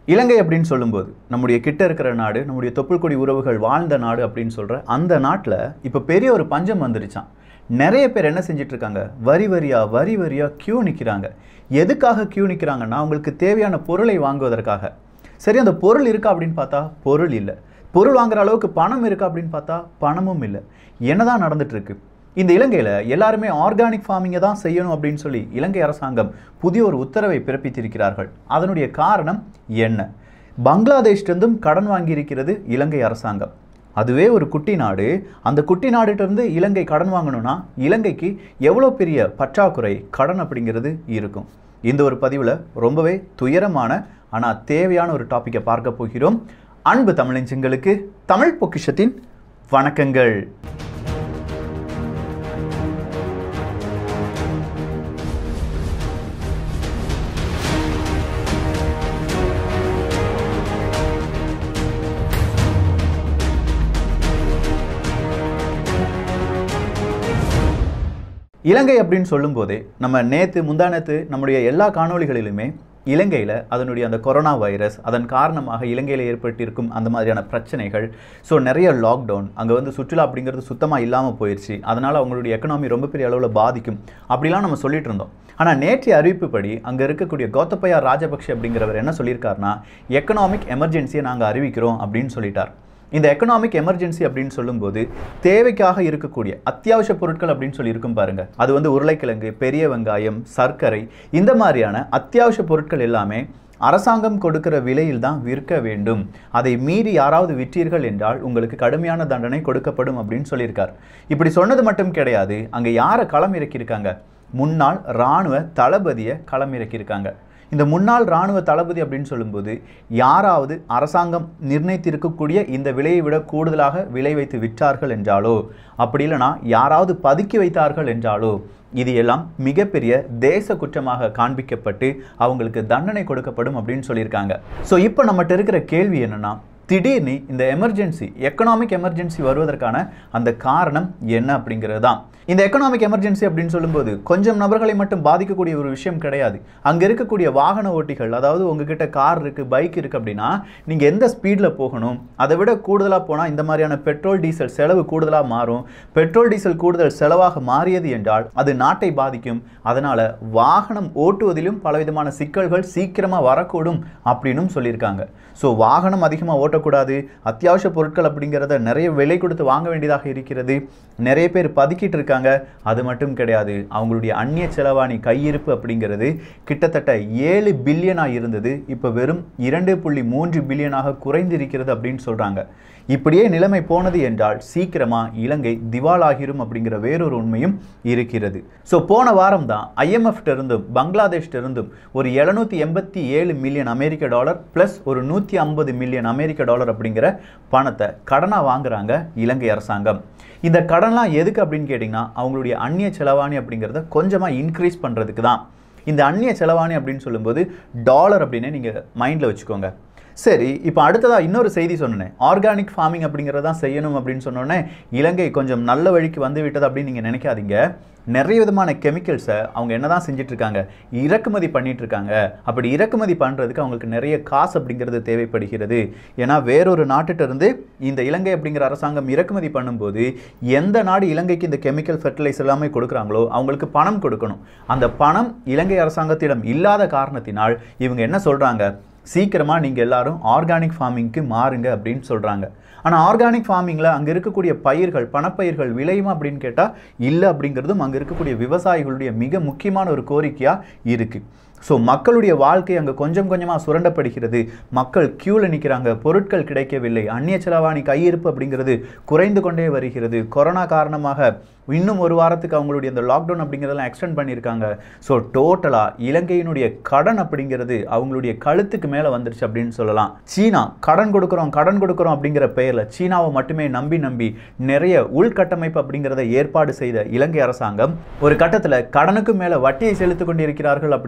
இலங்கை அப்படின்னு சொல்லும்போது நம்முடைய கிட்ட இருக்கிற நாடு நம்முடைய தொப்புள் கொடி உறவுகள் வாழ்ந்த நாடு அப்படின்னு சொல்ற அந்த நாட்டில் இப்போ பெரிய ஒரு பஞ்சம் வந்துருச்சான் நிறைய பேர் என்ன செஞ்சுட்டு இருக்காங்க வரி வரியா வரி வரியா கியூ நிற்கிறாங்க எதுக்காக கியூ நிற்கிறாங்கன்னா அவங்களுக்கு தேவையான பொருளை வாங்குவதற்காக சரி அந்த பொருள் இருக்கா அப்படின்னு பார்த்தா பொருள் இல்லை பொருள் வாங்குற அளவுக்கு பணம் இருக்கா அப்படின்னு பார்த்தா பணமும் இல்லை என்னதான் நடந்துட்டு இருக்கு இந்த இலங்கையில் எல்லாருமே ஆர்கானிக் ஃபார்மிங்கை தான் செய்யணும் அப்படின்னு சொல்லி இலங்கை அரசாங்கம் புதிய ஒரு உத்தரவை பிறப்பித்திருக்கிறார்கள் அதனுடைய காரணம் என்ன பங்களாதேஷ்டிருந்தும் கடன் வாங்கியிருக்கிறது இலங்கை அரசாங்கம் அதுவே ஒரு குட்டி நாடு அந்த குட்டி நாடுகிட்டேருந்து இலங்கை கடன் வாங்கணும்னா இலங்கைக்கு எவ்வளோ பெரிய பற்றாக்குறை கடன் அப்படிங்கிறது இருக்கும் இந்த ஒரு பதிவில் ரொம்பவே துயரமான ஆனால் தேவையான ஒரு டாப்பிக்கை பார்க்க போகிறோம் அன்பு தமிழஞ்சங்களுக்கு தமிழ் பொக்கிஷத்தின் வணக்கங்கள் இலங்கை அப்படின்னு சொல்லும்போதே நம்ம நேற்று முந்தானத்து நம்முடைய எல்லா காணொளிகளிலுமே இலங்கையில் அதனுடைய அந்த கொரோனா வைரஸ் அதன் காரணமாக இலங்கையில் ஏற்பட்டிருக்கும் அந்த மாதிரியான பிரச்சனைகள் ஸோ நிறைய லாக்டவுன் அங்கே வந்து சுற்றுலா அப்படிங்கிறது சுத்தமாக இல்லாமல் போயிடுச்சு அதனால் அவங்களுடைய எக்கனாமி ரொம்ப பெரிய அளவில் பாதிக்கும் அப்படிலாம் நம்ம சொல்லிட்டு இருந்தோம் ஆனால் நேற்றைய அறிவிப்புப்படி அங்கே இருக்கக்கூடிய கோத்தபயா ராஜபக்ஷ அப்படிங்கிறவர் என்ன சொல்லியிருக்காருன்னா எக்கனாமிக் எமர்ஜென்சியை நாங்கள் அறிவிக்கிறோம் அப்படின்னு சொல்லிட்டார் இந்த எக்கனாமிக் எமர்ஜென்சி அப்படின்னு சொல்லும்போது தேவைக்காக இருக்கக்கூடிய அத்தியாவசிய பொருட்கள் அப்படின்னு சொல்லி இருக்கும் பாருங்க அது வந்து உருளைக்கிழங்கு பெரிய வெங்காயம் சர்க்கரை இந்த மாதிரியான அத்தியாவசிய பொருட்கள் எல்லாமே அரசாங்கம் கொடுக்கிற விலையில் தான் விற்க வேண்டும் அதை மீறி யாராவது விற்றீர்கள் என்றால் உங்களுக்கு கடுமையான தண்டனை கொடுக்கப்படும் அப்படின்னு சொல்லியிருக்கார் இப்படி சொன்னது மட்டும் கிடையாது அங்கே யாரை களம் இறக்கியிருக்காங்க முன்னாள் இராணுவ தளபதியை களம் இறக்கியிருக்காங்க இந்த முன்னாள் இராணுவ தளபதி அப்படின்னு சொல்லும்போது யாராவது அரசாங்கம் நிர்ணயித்திருக்கக்கூடிய இந்த விலையை விட கூடுதலாக விலை வைத்து விற்றார்கள் என்றாலோ அப்படி இல்லைனா யாராவது பதுக்கி வைத்தார்கள் என்றாலோ இது எல்லாம் மிகப்பெரிய தேச குற்றமாக காண்பிக்கப்பட்டு அவங்களுக்கு தண்டனை கொடுக்கப்படும் அப்படின்னு சொல்லியிருக்காங்க ஸோ இப்போ நம்மகிட்ட இருக்கிற கேள்வி என்னன்னா திடீர்னு இந்த எமர்ஜென்சி எக்கனாமிக் எமர்ஜென்சி வருவதற்கான அந்த காரணம் என்ன அப்படிங்கிறது தான் இந்த எக்கனாமிக் எமர்ஜென்சி அப்படின்னு சொல்லும்போது கொஞ்சம் நபர்களை மட்டும் பாதிக்கக்கூடிய ஒரு விஷயம் கிடையாது அங்கே இருக்கக்கூடிய வாகன ஓட்டிகள் அதாவது உங்ககிட்ட கார் இருக்குது பைக் இருக்குது அப்படின்னா நீங்கள் எந்த ஸ்பீடில் போகணும் அதை விட கூடுதலாக போனால் இந்த மாதிரியான பெட்ரோல் டீசல் செலவு கூடுதலாக மாறும் பெட்ரோல் டீசல் கூடுதல் செலவாக மாறியது என்றால் அது நாட்டை பாதிக்கும் அதனால் வாகனம் ஓட்டுவதிலும் பலவிதமான சிக்கல்கள் சீக்கிரமாக வரக்கூடும் அப்படின்னும் சொல்லியிருக்காங்க ஸோ வாகனம் அதிகமாக ஓட்டக்கூடாது அத்தியாவசிய பொருட்கள் அப்படிங்கிறத நிறைய விலை கொடுத்து வாங்க வேண்டியதாக இருக்கிறது நிறைய பேர் பதுக்கிட்டு இருக்காங்க அது மட்டும் கிடையாது அவங்களுடைய அந்நிய செலவாணி கையிருப்பு அப்படிங்கிறது கிட்டத்தட்ட ஏழு பில்லியனாக இருந்தது இப்போ வெறும் இரண்டு புள்ளி மூன்று பில்லியனாக குறைந்திருக்கிறது அப்படின்னு சொல்கிறாங்க இப்படியே நிலைமை போனது என்றால் சீக்கிரமாக இலங்கை திவாலாகிரும் அப்படிங்கிற வேறொரு உண்மையும் இருக்கிறது ஸோ போன வாரம் தான் ஐஎம்எஃப்ட இருந்தும் பங்களாதேஷ்ட இருந்தும் ஒரு எழுநூற்றி எண்பத்தி ஏழு மில்லியன் அமெரிக்க டாலர் ப்ளஸ் ஒரு நூற்றி ஐம்பது மில்லியன் அமெரிக்க டாலர் அப்படிங்கிற பணத்தை கடனாக வாங்குறாங்க இலங்கை அரசாங்கம் இந்த கடன்லாம் எதுக்கு அப்படின்னு கேட்டிங்கன்னா அவங்களுடைய அந்நிய செலவாணி அப்படிங்கிறத கொஞ்சமாக இன்க்ரீஸ் பண்ணுறதுக்கு தான் இந்த அந்நிய செலவாணி அப்படின்னு சொல்லும்போது டாலர் அப்படின்னு நீங்கள் மைண்டில் வச்சுக்கோங்க சரி இப்போ அடுத்ததாக இன்னொரு செய்தி சொன்னேன் ஆர்கானிக் ஃபார்மிங் அப்படிங்கிறதான் செய்யணும் அப்படின்னு சொன்னோன்னே இலங்கை கொஞ்சம் நல்ல வழிக்கு வந்து விட்டது அப்படின்னு நீங்கள் நினைக்காதீங்க நிறைய விதமான கெமிக்கல்ஸை அவங்க என்ன தான் செஞ்சுட்டு இருக்காங்க இறக்குமதி பண்ணிட்டு இருக்காங்க அப்படி இறக்குமதி பண்ணுறதுக்கு அவங்களுக்கு நிறைய காசு அப்படிங்கிறது தேவைப்படுகிறது ஏன்னா வேறொரு நாட்டுகிட்ட இருந்து இந்த இலங்கை அப்படிங்கிற அரசாங்கம் இறக்குமதி பண்ணும்போது எந்த நாடு இலங்கைக்கு இந்த கெமிக்கல் ஃபெர்டிலைசர் எல்லாமே கொடுக்குறாங்களோ அவங்களுக்கு பணம் கொடுக்கணும் அந்த பணம் இலங்கை அரசாங்கத்திடம் இல்லாத காரணத்தினால் இவங்க என்ன சொல்கிறாங்க சீக்கிரமாக நீங்கள் எல்லாரும் ஆர்கானிக் ஃபார்மிங்க்கு மாறுங்க அப்படின்னு சொல்கிறாங்க ஆனால் ஆர்கானிக் ஃபார்மிங்கில் அங்கே இருக்கக்கூடிய பயிர்கள் பணப்பயிர்கள் விளையுமா அப்படின்னு கேட்டால் இல்லை அப்படிங்கிறதும் அங்கே இருக்கக்கூடிய விவசாயிகளுடைய மிக முக்கியமான ஒரு கோரிக்கையாக இருக்குது ஸோ மக்களுடைய வாழ்க்கை அங்கே கொஞ்சம் கொஞ்சமாக சுரண்டப்படுகிறது மக்கள் க்யூவில் நிற்கிறாங்க பொருட்கள் கிடைக்கவில்லை அந்நிய செலவாணி கையிருப்பு அப்படிங்கிறது குறைந்து கொண்டே வருகிறது கொரோனா காரணமாக இன்னும் ஒரு வாரத்துக்கு அவங்களுடைய அந்த லாக்டவுன் அப்படிங்கிறதெல்லாம் எக்ஸ்டெண்ட் பண்ணியிருக்காங்க ஸோ டோட்டலாக இலங்கையினுடைய கடன் அப்படிங்கிறது அவங்களுடைய கழுத்துக்கு மேலே வந்துருச்சு அப்படின்னு சொல்லலாம் சீனா கடன் கொடுக்குறோம் கடன் கொடுக்குறோம் அப்படிங்கிற பெயரில் சீனாவை மட்டுமே நம்பி நம்பி நிறைய உள்கட்டமைப்பு அப்படிங்கிறத ஏற்பாடு செய்த இலங்கை அரசாங்கம் ஒரு கட்டத்தில் கடனுக்கு மேலே வட்டியை செலுத்திக் கொண்டிருக்கிறார்கள் அப்படிங்கிற உண்மை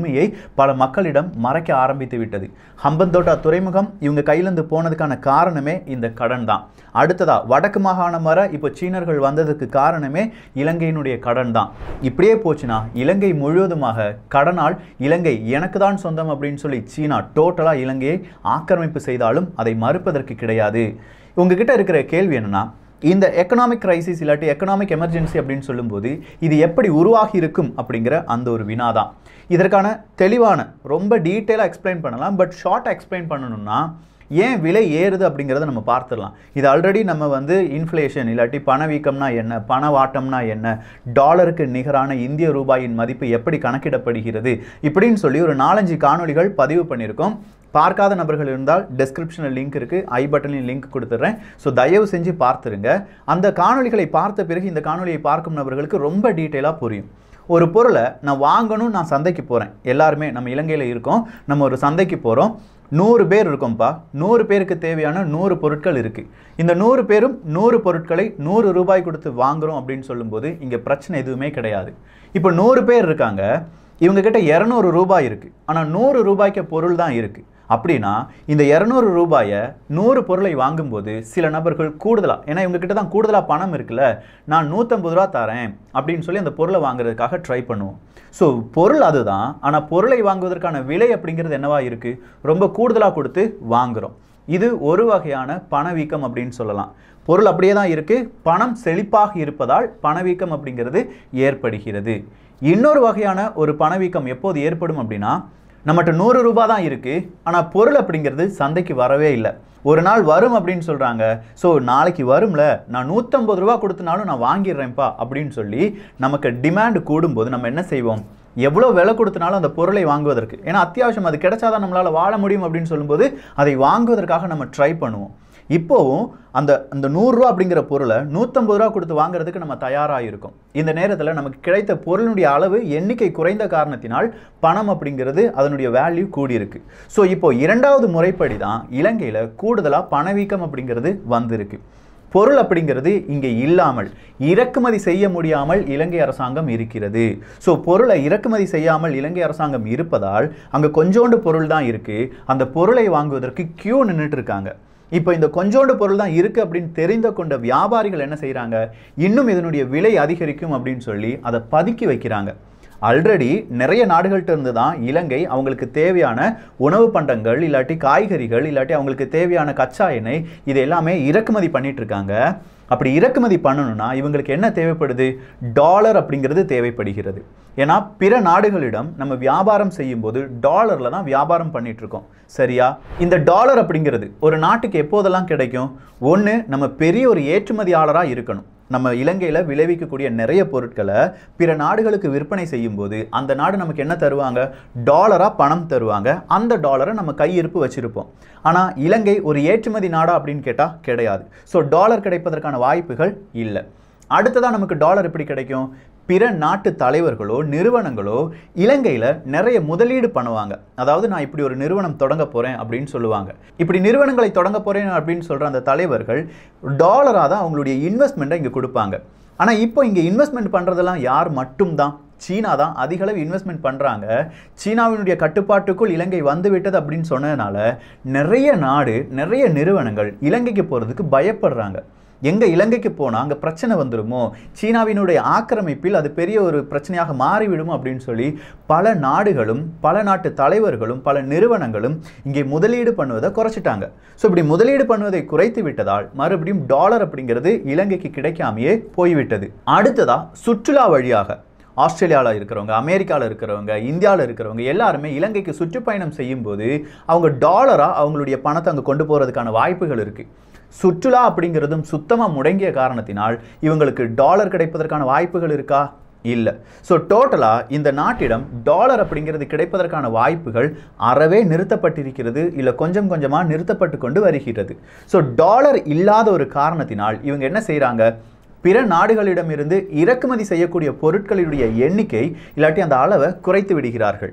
உண்மையை பல மக்களிடம் மறைக்க ஆரம்பித்து விட்டது ஹம்பந்தோட்டா துறைமுகம் இவங்க கையிலேருந்து போனதுக்கான காரணமே இந்த கடன் தான் அடுத்ததா வடக்கு மாகாணம் வர இப்போ சீனர்கள் வந்ததுக்கு காரணமே இலங்கையினுடைய கடன் தான் இப்படியே போச்சுன்னா இலங்கை முழுவதுமாக கடனால் இலங்கை எனக்கு தான் சொந்தம் அப்படின்னு சொல்லி சீனா டோட்டலாக இலங்கையை ஆக்கிரமிப்பு செய்தாலும் அதை மறுப்பதற்கு கிடையாது உங்ககிட்ட இருக்கிற கேள்வி என்னன்னா இந்த எக்கனாமிக் கிரைசிஸ் இல்லாட்டி எக்கனாமிக் எமர்ஜென்சி அப்படின்னு சொல்லும்போது இது எப்படி உருவாகி இருக்கும் அப்படிங்கிற அந்த ஒரு வினா தான் இதற்கான தெளிவான ரொம்ப டீட்டெயிலாக எக்ஸ்பிளைன் பண்ணலாம் பட் ஷார்ட்டாக எக்ஸ்பிளைன் பண்ணணும்னா ஏன் விலை ஏறுது அப்படிங்கிறத நம்ம பார்த்துடலாம் இது ஆல்ரெடி நம்ம வந்து இன்ஃப்ளேஷன் இல்லாட்டி பணவீக்கம்னா என்ன பணவாட்டம்னா என்ன டாலருக்கு நிகரான இந்திய ரூபாயின் மதிப்பு எப்படி கணக்கிடப்படுகிறது இப்படின்னு சொல்லி ஒரு நாலஞ்சு காணொளிகள் பதிவு பண்ணியிருக்கோம் பார்க்காத நபர்கள் இருந்தால் டெஸ்கிரிப்ஷனில் லிங்க் இருக்குது ஐ பட்டனில் லிங்க் கொடுத்துட்றேன் ஸோ தயவு செஞ்சு பார்த்துருங்க அந்த காணொளிகளை பார்த்த பிறகு இந்த காணொளியை பார்க்கும் நபர்களுக்கு ரொம்ப டீட்டெயிலாக புரியும் ஒரு பொருளை நான் வாங்கணும் நான் சந்தைக்கு போகிறேன் எல்லாருமே நம்ம இலங்கையில் இருக்கோம் நம்ம ஒரு சந்தைக்கு போகிறோம் நூறு பேர் இருக்கோம்ப்பா நூறு பேருக்கு தேவையான நூறு பொருட்கள் இருக்குது இந்த நூறு பேரும் நூறு பொருட்களை நூறு ரூபாய் கொடுத்து வாங்குறோம் அப்படின்னு சொல்லும்போது இங்கே பிரச்சனை எதுவுமே கிடையாது இப்போ நூறு பேர் இருக்காங்க இவங்க கிட்ட இரநூறு ரூபாய் இருக்குது ஆனால் நூறு ரூபாய்க்கு பொருள் தான் இருக்குது அப்படின்னா இந்த இரநூறு ரூபாயை நூறு பொருளை வாங்கும்போது சில நபர்கள் கூடுதலாக ஏன்னா இவங்க கிட்ட தான் கூடுதலாக பணம் இருக்குல்ல நான் நூற்றம்பது ரூபா தரேன் அப்படின்னு சொல்லி அந்த பொருளை வாங்குறதுக்காக ட்ரை பண்ணுவோம் ஸோ பொருள் அதுதான் ஆனால் பொருளை வாங்குவதற்கான விலை அப்படிங்கிறது என்னவா இருக்குது ரொம்ப கூடுதலாக கொடுத்து வாங்குகிறோம் இது ஒரு வகையான பணவீக்கம் அப்படின்னு சொல்லலாம் பொருள் அப்படியே தான் இருக்குது பணம் செழிப்பாக இருப்பதால் பணவீக்கம் அப்படிங்கிறது ஏற்படுகிறது இன்னொரு வகையான ஒரு பணவீக்கம் எப்போது ஏற்படும் அப்படின்னா நம்மகிட்ட நூறு ரூபாய் தான் இருக்குது ஆனால் பொருள் அப்படிங்கிறது சந்தைக்கு வரவே இல்லை ஒரு நாள் வரும் அப்படின்னு சொல்கிறாங்க ஸோ நாளைக்கு வரும்ல நான் நூற்றம்பது ரூபா கொடுத்தனாலும் நான் வாங்கிடுறேன்ப்பா அப்படின்னு சொல்லி நமக்கு டிமாண்ட் கூடும்போது நம்ம என்ன செய்வோம் எவ்வளோ விலை கொடுத்தனாலும் அந்த பொருளை வாங்குவதற்கு ஏன்னா அத்தியாவசியம் அது கிடைச்சாதான் நம்மளால் வாழ முடியும் அப்படின்னு சொல்லும்போது அதை வாங்குவதற்காக நம்ம ட்ரை பண்ணுவோம் இப்போவும் அந்த அந்த நூறுரூவா அப்படிங்கிற பொருளை நூற்றம்பது ரூபா கொடுத்து வாங்குறதுக்கு நம்ம தயாராக இருக்கோம் இந்த நேரத்தில் நமக்கு கிடைத்த பொருளினுடைய அளவு எண்ணிக்கை குறைந்த காரணத்தினால் பணம் அப்படிங்கிறது அதனுடைய வேல்யூ கூடியிருக்கு ஸோ இப்போ இரண்டாவது முறைப்படி தான் இலங்கையில் கூடுதலாக பணவீக்கம் அப்படிங்கிறது வந்திருக்கு பொருள் அப்படிங்கிறது இங்கே இல்லாமல் இறக்குமதி செய்ய முடியாமல் இலங்கை அரசாங்கம் இருக்கிறது ஸோ பொருளை இறக்குமதி செய்யாமல் இலங்கை அரசாங்கம் இருப்பதால் அங்கே கொஞ்சோண்டு பொருள் தான் இருக்குது அந்த பொருளை வாங்குவதற்கு கியூ நின்றுட்டு இருக்காங்க இப்போ இந்த கொஞ்சோண்டு பொருள் தான் இருக்குது அப்படின்னு தெரிந்து கொண்ட வியாபாரிகள் என்ன செய்கிறாங்க இன்னும் இதனுடைய விலை அதிகரிக்கும் அப்படின்னு சொல்லி அதை பதுக்கி வைக்கிறாங்க ஆல்ரெடி நிறைய நாடுகள்கிட்ட இருந்து தான் இலங்கை அவங்களுக்கு தேவையான உணவு பண்டங்கள் இல்லாட்டி காய்கறிகள் இல்லாட்டி அவங்களுக்கு தேவையான கச்சா எண்ணெய் இது எல்லாமே இறக்குமதி பண்ணிட்டு இருக்காங்க அப்படி இறக்குமதி பண்ணணும்னா இவங்களுக்கு என்ன தேவைப்படுது டாலர் அப்படிங்கிறது தேவைப்படுகிறது ஏன்னா பிற நாடுகளிடம் நம்ம வியாபாரம் செய்யும்போது டாலரில் தான் வியாபாரம் பண்ணிட்டு இருக்கோம் சரியா இந்த டாலர் அப்படிங்கிறது ஒரு நாட்டுக்கு எப்போதெல்லாம் கிடைக்கும் ஒன்று நம்ம பெரிய ஒரு ஏற்றுமதியாளராக இருக்கணும் நம்ம இலங்கையில் விளைவிக்கக்கூடிய நிறைய பொருட்களை பிற நாடுகளுக்கு விற்பனை செய்யும்போது அந்த நாடு நமக்கு என்ன தருவாங்க டாலராக பணம் தருவாங்க அந்த டாலரை நம்ம கையிருப்பு வச்சுருப்போம் ஆனால் இலங்கை ஒரு ஏற்றுமதி நாடா அப்படின்னு கேட்டால் கிடையாது ஸோ டாலர் கிடைப்பதற்கான வாய்ப்புகள் இல்லை அடுத்ததாக நமக்கு டாலர் எப்படி கிடைக்கும் பிற நாட்டு தலைவர்களோ நிறுவனங்களோ இலங்கையில் நிறைய முதலீடு பண்ணுவாங்க அதாவது நான் இப்படி ஒரு நிறுவனம் தொடங்க போகிறேன் அப்படின்னு சொல்லுவாங்க இப்படி நிறுவனங்களை தொடங்க போகிறேன் அப்படின்னு சொல்கிற அந்த தலைவர்கள் டாலராக தான் அவங்களுடைய இன்வெஸ்ட்மெண்ட்டை இங்கே கொடுப்பாங்க ஆனால் இப்போ இங்கே இன்வெஸ்ட்மெண்ட் பண்ணுறதெல்லாம் யார் மட்டும்தான் சீனா தான் அதிக அளவு இன்வெஸ்ட்மெண்ட் பண்ணுறாங்க சீனாவினுடைய கட்டுப்பாட்டுக்குள் இலங்கை வந்து விட்டது அப்படின்னு சொன்னதுனால நிறைய நாடு நிறைய நிறுவனங்கள் இலங்கைக்கு போகிறதுக்கு பயப்படுறாங்க எங்கே இலங்கைக்கு போனால் அங்கே பிரச்சனை வந்துடுமோ சீனாவினுடைய ஆக்கிரமிப்பில் அது பெரிய ஒரு பிரச்சனையாக மாறிவிடுமோ அப்படின்னு சொல்லி பல நாடுகளும் பல நாட்டு தலைவர்களும் பல நிறுவனங்களும் இங்கே முதலீடு பண்ணுவதை குறைச்சிட்டாங்க ஸோ இப்படி முதலீடு பண்ணுவதை குறைத்து விட்டதால் மறுபடியும் டாலர் அப்படிங்கிறது இலங்கைக்கு கிடைக்காமையே போய்விட்டது அடுத்ததா சுற்றுலா வழியாக ஆஸ்திரேலியாவில் இருக்கிறவங்க அமெரிக்காவில் இருக்கிறவங்க இந்தியாவில் இருக்கிறவங்க எல்லாருமே இலங்கைக்கு சுற்றுப்பயணம் செய்யும்போது அவங்க டாலராக அவங்களுடைய பணத்தை அங்கே கொண்டு போகிறதுக்கான வாய்ப்புகள் இருக்குது சுற்றுலா அப்படிங்கிறதும் சுத்தமாக முடங்கிய காரணத்தினால் இவங்களுக்கு டாலர் கிடைப்பதற்கான வாய்ப்புகள் இருக்கா இல்லை ஸோ டோட்டலாக இந்த நாட்டிடம் டாலர் அப்படிங்கிறது கிடைப்பதற்கான வாய்ப்புகள் அறவே நிறுத்தப்பட்டிருக்கிறது இல்லை கொஞ்சம் கொஞ்சமாக நிறுத்தப்பட்டு கொண்டு வருகிறது ஸோ டாலர் இல்லாத ஒரு காரணத்தினால் இவங்க என்ன செய்கிறாங்க பிற நாடுகளிடமிருந்து இறக்குமதி செய்யக்கூடிய பொருட்களுடைய எண்ணிக்கை இல்லாட்டி அந்த அளவை குறைத்து விடுகிறார்கள்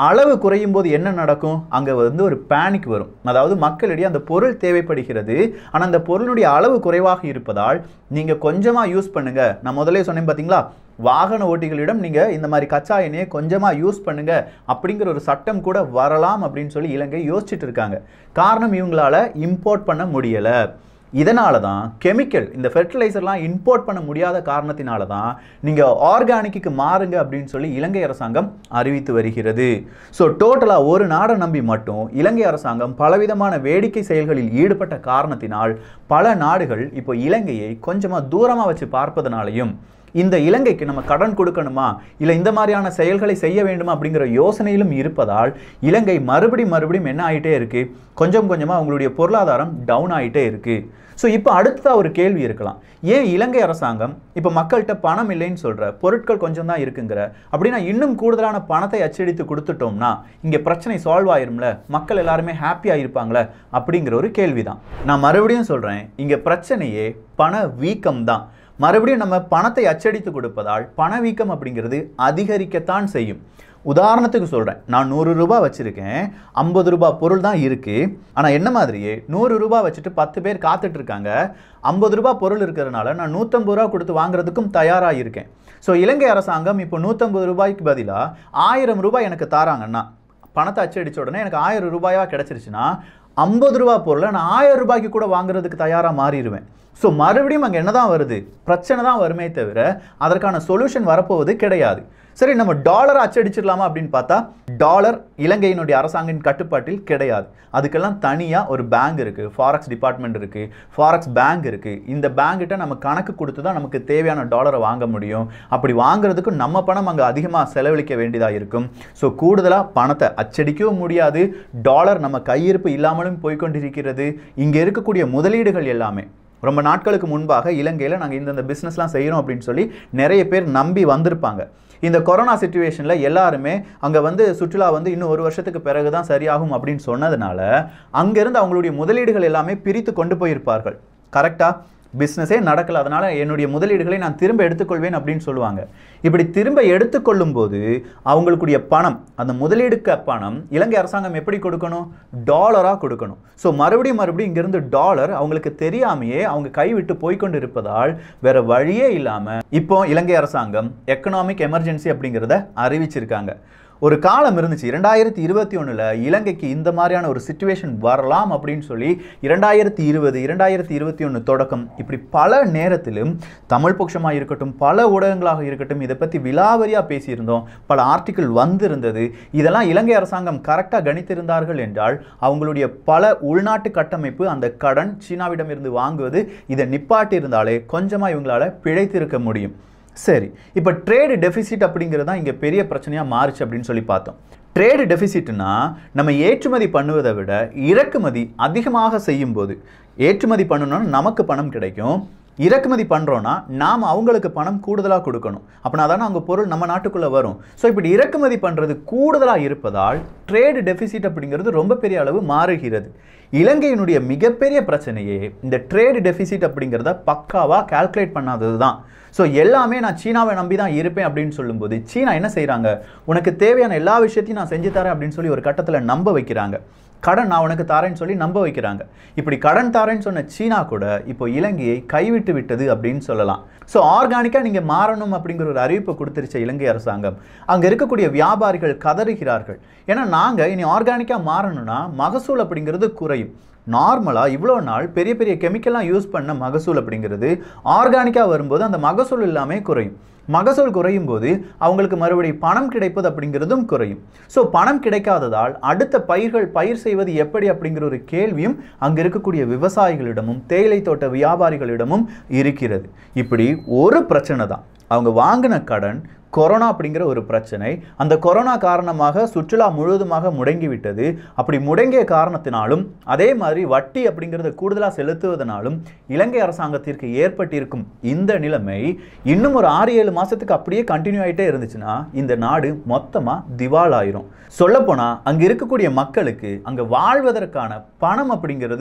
அளவு குறையும் போது என்ன நடக்கும் அங்கே வந்து ஒரு பேனிக் வரும் அதாவது மக்களிடையே அந்த பொருள் தேவைப்படுகிறது ஆனால் அந்த பொருளுடைய அளவு குறைவாக இருப்பதால் நீங்கள் கொஞ்சமாக யூஸ் பண்ணுங்க நான் முதல்ல சொன்னேன் பார்த்தீங்களா வாகன ஓட்டிகளிடம் நீங்கள் இந்த மாதிரி கச்சா எண்ணெயை கொஞ்சமாக யூஸ் பண்ணுங்க அப்படிங்கிற ஒரு சட்டம் கூட வரலாம் அப்படின்னு சொல்லி இலங்கை யோசிச்சுட்டு இருக்காங்க காரணம் இவங்களால இம்போர்ட் பண்ண முடியலை இதனால தான் கெமிக்கல் இந்த ஃபெர்டிலைசர்லாம் இம்போர்ட் பண்ண முடியாத காரணத்தினால தான் நீங்கள் ஆர்கானிக்கு மாறுங்க அப்படின்னு சொல்லி இலங்கை அரசாங்கம் அறிவித்து வருகிறது ஸோ டோட்டலாக ஒரு நாடை நம்பி மட்டும் இலங்கை அரசாங்கம் பலவிதமான வேடிக்கை செயல்களில் ஈடுபட்ட காரணத்தினால் பல நாடுகள் இப்போ இலங்கையை கொஞ்சமாக தூரமாக வச்சு பார்ப்பதனாலையும் இந்த இலங்கைக்கு நம்ம கடன் கொடுக்கணுமா இல்லை இந்த மாதிரியான செயல்களை செய்ய வேண்டுமா அப்படிங்கிற யோசனையிலும் இருப்பதால் இலங்கை மறுபடி மறுபடியும் என்ன ஆகிட்டே இருக்கு கொஞ்சம் கொஞ்சமாக அவங்களுடைய பொருளாதாரம் டவுன் ஆகிட்டே இருக்கு ஸோ இப்போ அடுத்ததாக ஒரு கேள்வி இருக்கலாம் ஏன் இலங்கை அரசாங்கம் இப்போ மக்கள்கிட்ட பணம் இல்லைன்னு சொல்கிற பொருட்கள் கொஞ்சம் தான் இருக்குங்கிற அப்படின்னா இன்னும் கூடுதலான பணத்தை அச்சடித்து கொடுத்துட்டோம்னா இங்கே பிரச்சனை சால்வ் ஆயிரும்ல மக்கள் எல்லாருமே ஹாப்பியாக இருப்பாங்களே அப்படிங்கிற ஒரு கேள்வி தான் நான் மறுபடியும் சொல்கிறேன் இங்கே பிரச்சனையே பண வீக்கம் தான் மறுபடியும் நம்ம பணத்தை அச்சடித்து கொடுப்பதால் பணவீக்கம் அப்படிங்கிறது அதிகரிக்கத்தான் செய்யும் உதாரணத்துக்கு சொல்கிறேன் நான் நூறு ரூபாய் வச்சுருக்கேன் ஐம்பது ரூபாய் பொருள் தான் இருக்குது ஆனால் என்ன மாதிரியே நூறு ரூபாய் வச்சுட்டு பத்து பேர் காத்துட்டு இருக்காங்க ஐம்பது ரூபாய் பொருள் இருக்கிறதுனால நான் நூற்றம்பது ரூபா கொடுத்து வாங்குறதுக்கும் தயாராக இருக்கேன் ஸோ இலங்கை அரசாங்கம் இப்போ நூற்றம்பது ரூபாய்க்கு பதிலாக ஆயிரம் ரூபாய் எனக்கு தாராங்கன்னா பணத்தை அச்சடிச்ச உடனே எனக்கு ஆயிரம் ரூபாயாக கிடச்சிருச்சுன்னா ஐம்பது ரூபா பொருளை நான் ஆயிரம் ரூபாய்க்கு கூட வாங்குறதுக்கு தயாராக மாறிடுவேன் ஸோ மறுபடியும் அங்கே என்ன தான் வருது பிரச்சனை தான் வருமே தவிர அதற்கான சொல்யூஷன் வரப்போவது கிடையாது சரி நம்ம டாலரை அச்சடிச்சிடலாமா அப்படின்னு பார்த்தா டாலர் இலங்கையினுடைய அரசாங்கின் கட்டுப்பாட்டில் கிடையாது அதுக்கெல்லாம் தனியாக ஒரு பேங்க் இருக்குது ஃபாரெக்ஸ் டிபார்ட்மெண்ட் இருக்குது ஃபாரெக்ஸ் பேங்க் இருக்குது இந்த பேங்க்கிட்ட நம்ம கணக்கு கொடுத்து தான் நமக்கு தேவையான டாலரை வாங்க முடியும் அப்படி வாங்குறதுக்கு நம்ம பணம் அங்கே அதிகமாக செலவழிக்க வேண்டியதாக இருக்கும் ஸோ கூடுதலாக பணத்தை அச்சடிக்கவும் முடியாது டாலர் நம்ம கையிருப்பு இல்லாமலும் போய்க்கொண்டிருக்கிறது இங்கே இருக்கக்கூடிய முதலீடுகள் எல்லாமே ரொம்ப நாட்களுக்கு முன்பாக இலங்கையில் நாங்கள் இந்தந்த பிஸ்னஸ்லாம் செய்கிறோம் அப்படின்னு சொல்லி நிறைய பேர் நம்பி வந்திருப்பாங்க இந்த கொரோனா சுச்சுவேஷனில் எல்லாருமே அங்கே வந்து சுற்றுலா வந்து இன்னும் ஒரு வருஷத்துக்கு பிறகு தான் சரியாகும் அப்படின்னு சொன்னதுனால அங்கேருந்து அவங்களுடைய முதலீடுகள் எல்லாமே பிரித்து கொண்டு போயிருப்பார்கள் கரெக்டாக பிஸ்னஸே நடக்கல அதனால என்னுடைய முதலீடுகளை நான் திரும்ப எடுத்துக்கொள்வேன் அப்படின்னு சொல்லுவாங்க இப்படி திரும்ப எடுத்துக்கொள்ளும் போது அவங்களுக்குடைய பணம் அந்த முதலீடுக்க பணம் இலங்கை அரசாங்கம் எப்படி கொடுக்கணும் டாலராக கொடுக்கணும் ஸோ மறுபடியும் மறுபடியும் இங்கிருந்து டாலர் அவங்களுக்கு தெரியாமையே அவங்க கைவிட்டு போய்க்கொண்டு இருப்பதால் வேற வழியே இல்லாமல் இப்போ இலங்கை அரசாங்கம் எக்கனாமிக் எமர்ஜென்சி அப்படிங்கிறத அறிவிச்சிருக்காங்க ஒரு காலம் இருந்துச்சு இரண்டாயிரத்தி இருபத்தி ஒன்றில் இலங்கைக்கு இந்த மாதிரியான ஒரு சுச்சுவேஷன் வரலாம் அப்படின்னு சொல்லி இரண்டாயிரத்தி இருபது இரண்டாயிரத்தி இருபத்தி ஒன்று தொடக்கம் இப்படி பல நேரத்திலும் தமிழ் பட்சமாக இருக்கட்டும் பல ஊடகங்களாக இருக்கட்டும் இதை பற்றி விலாவரியாக பேசியிருந்தோம் பல ஆர்டிக்கிள் வந்திருந்தது இதெல்லாம் இலங்கை அரசாங்கம் கரெக்டாக கணித்திருந்தார்கள் என்றால் அவங்களுடைய பல உள்நாட்டு கட்டமைப்பு அந்த கடன் சீனாவிடமிருந்து வாங்குவது இதை நிப்பாட்டி இருந்தாலே கொஞ்சமாக இவங்களால பிழைத்திருக்க முடியும் சரி இப்போ ட்ரேடு டெபிசிட் அப்படிங்கிறது தான் இங்கே பெரிய பிரச்சனையாக மாறுச்சு அப்படின்னு சொல்லி பார்த்தோம் ட்ரேடு டெபிசிட்னா நம்ம ஏற்றுமதி பண்ணுவதை விட இறக்குமதி அதிகமாக செய்யும்போது ஏற்றுமதி பண்ணணும்னா நமக்கு பணம் கிடைக்கும் இறக்குமதி பண்ணுறோன்னா நாம் அவங்களுக்கு பணம் கூடுதலாக கொடுக்கணும் அப்படின்னா தானே அவங்க பொருள் நம்ம நாட்டுக்குள்ளே வரும் ஸோ இப்படி இறக்குமதி பண்ணுறது கூடுதலாக இருப்பதால் ட்ரேடு டெபிசிட் அப்படிங்கிறது ரொம்ப பெரிய அளவு மாறுகிறது இலங்கையினுடைய மிகப்பெரிய பிரச்சனையே இந்த ட்ரேடு டெபிசிட் அப்படிங்கிறத பக்காவாக கால்குலேட் பண்ணாதது தான் ஸோ எல்லாமே நான் சீனாவை நம்பி தான் இருப்பேன் அப்படின்னு சொல்லும்போது சீனா என்ன செய்கிறாங்க உனக்கு தேவையான எல்லா விஷயத்தையும் நான் செஞ்சு தரேன் அப்படின்னு சொல்லி ஒரு கட்டத்தில் நம்ப வைக்கிறாங்க கடன் நான் உனக்கு தாரேன்னு சொல்லி நம்ப வைக்கிறாங்க இப்படி கடன் தாரேன்னு சொன்ன சீனா கூட இப்போ இலங்கையை கைவிட்டு விட்டது அப்படின்னு சொல்லலாம் ஸோ ஆர்கானிக்காக நீங்கள் மாறணும் அப்படிங்கிற ஒரு அறிவிப்பை கொடுத்துருச்ச இலங்கை அரசாங்கம் அங்கே இருக்கக்கூடிய வியாபாரிகள் கதறுகிறார்கள் ஏன்னா நாங்கள் இனி ஆர்கானிக்காக மாறணும்னா மகசூல் அப்படிங்கிறது குறையும் நார்மலாக இவ்வளோ நாள் பெரிய பெரிய கெமிக்கல்லாம் யூஸ் பண்ண மகசூல் அப்படிங்கிறது ஆர்கானிக்காக வரும்போது அந்த மகசூல் எல்லாமே குறையும் மகசூல் குறையும் போது அவங்களுக்கு மறுபடியும் பணம் கிடைப்பது அப்படிங்கிறதும் குறையும் ஸோ பணம் கிடைக்காததால் அடுத்த பயிர்கள் பயிர் செய்வது எப்படி அப்படிங்கிற ஒரு கேள்வியும் அங்கே இருக்கக்கூடிய விவசாயிகளிடமும் தேயிலை தோட்ட வியாபாரிகளிடமும் இருக்கிறது இப்படி ஒரு பிரச்சனை தான் அவங்க வாங்கின கடன் கொரோனா அப்படிங்கிற ஒரு பிரச்சனை அந்த கொரோனா காரணமாக சுற்றுலா முழுவதுமாக முடங்கிவிட்டது அப்படி முடங்கிய காரணத்தினாலும் அதே மாதிரி வட்டி அப்படிங்கிறத கூடுதலாக செலுத்துவதனாலும் இலங்கை அரசாங்கத்திற்கு ஏற்பட்டிருக்கும் இந்த நிலைமை இன்னும் ஒரு ஆறு ஏழு மாதத்துக்கு அப்படியே கண்டினியூ ஆகிட்டே இருந்துச்சுன்னா இந்த நாடு மொத்தமாக திவால் ஆயிரும் சொல்லப்போனால் அங்கே இருக்கக்கூடிய மக்களுக்கு அங்கே வாழ்வதற்கான பணம் அப்படிங்கிறது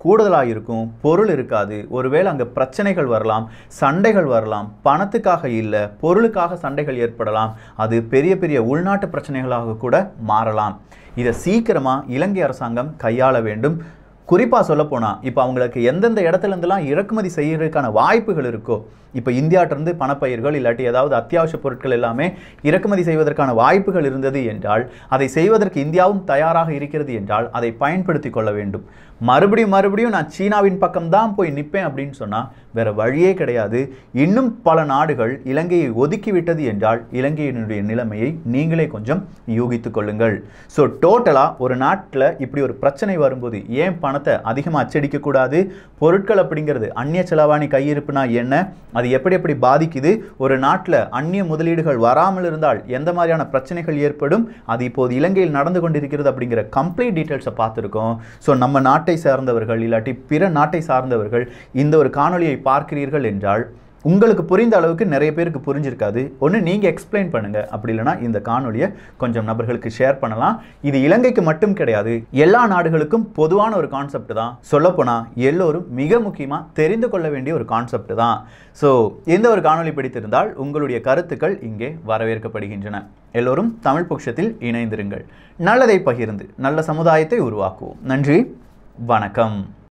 கூடுதலாக இருக்கும் பொருள் இருக்காது ஒருவேளை அங்கே பிரச்சனைகள் வரலாம் சண்டைகள் வரலாம் பணத்துக்காக இல்லை பொருளுக்காக சண்டைகள் ஏற்படலாம் அது பெரிய பெரிய உள்நாட்டு பிரச்சனைகளாக கூட மாறலாம் இதை சீக்கிரமாக இலங்கை அரசாங்கம் கையாள வேண்டும் குறிப்பாக சொல்லப்போனால் இப்போ அவங்களுக்கு எந்தெந்த இடத்துல இருந்தெல்லாம் இறக்குமதி செய்யறதுக்கான வாய்ப்புகள் இருக்கோ இப்போ இந்தியாட்டிருந்து பணப்பயிர்கள் இல்லாட்டி ஏதாவது அத்தியாவசிய பொருட்கள் எல்லாமே இறக்குமதி செய்வதற்கான வாய்ப்புகள் இருந்தது என்றால் அதை செய்வதற்கு இந்தியாவும் தயாராக இருக்கிறது என்றால் அதை பயன்படுத்தி கொள்ள வேண்டும் மறுபடியும் மறுபடியும் நான் சீனாவின் பக்கம் தான் போய் நிற்பேன் அப்படின்னு சொன்னால் வேற வழியே கிடையாது இன்னும் பல நாடுகள் இலங்கையை ஒதுக்கிவிட்டது என்றால் இலங்கையினுடைய நிலைமையை நீங்களே கொஞ்சம் யூகித்துக் கொள்ளுங்கள் ஸோ டோட்டலாக ஒரு நாட்டில் இப்படி ஒரு பிரச்சனை வரும்போது ஏன் பணத்தை அதிகமாக அச்சடிக்க கூடாது பொருட்கள் அப்படிங்கிறது அந்நிய செலவாணி கையிருப்புனா என்ன அது எப்படி எப்படி பாதிக்குது ஒரு நாட்டில் அந்நிய முதலீடுகள் வராமல் இருந்தால் எந்த மாதிரியான பிரச்சனைகள் ஏற்படும் அது இப்போது இலங்கையில் நடந்து கொண்டிருக்கிறது அப்படிங்கிற கம்ப்ளீட் டீட்டெயில்ஸை பார்த்துருக்கோம் ஸோ நம்ம நாட்டை சார்ந்தவர்கள் இல்லாட்டி பிற நாட்டை சார்ந்தவர்கள் இந்த ஒரு காணொளியை பார்க்கிறீர்கள் என்றால் உங்களுக்கு புரிந்த அளவுக்கு நிறைய பேருக்கு புரிஞ்சிருக்காது ஒன்று நீங்கள் எக்ஸ்பிளைன் பண்ணுங்கள் அப்படி இல்லைனா இந்த காணொலியை கொஞ்சம் நபர்களுக்கு ஷேர் பண்ணலாம் இது இலங்கைக்கு மட்டும் கிடையாது எல்லா நாடுகளுக்கும் பொதுவான ஒரு கான்செப்ட் தான் சொல்லப்போனால் எல்லோரும் மிக முக்கியமாக தெரிந்து கொள்ள வேண்டிய ஒரு கான்செப்ட் தான் ஸோ இந்த ஒரு காணொளி பிடித்திருந்தால் உங்களுடைய கருத்துக்கள் இங்கே வரவேற்கப்படுகின்றன எல்லோரும் தமிழ் பட்சத்தில் இணைந்திருங்கள் நல்லதை பகிர்ந்து நல்ல சமுதாயத்தை உருவாக்குவோம் நன்றி வணக்கம்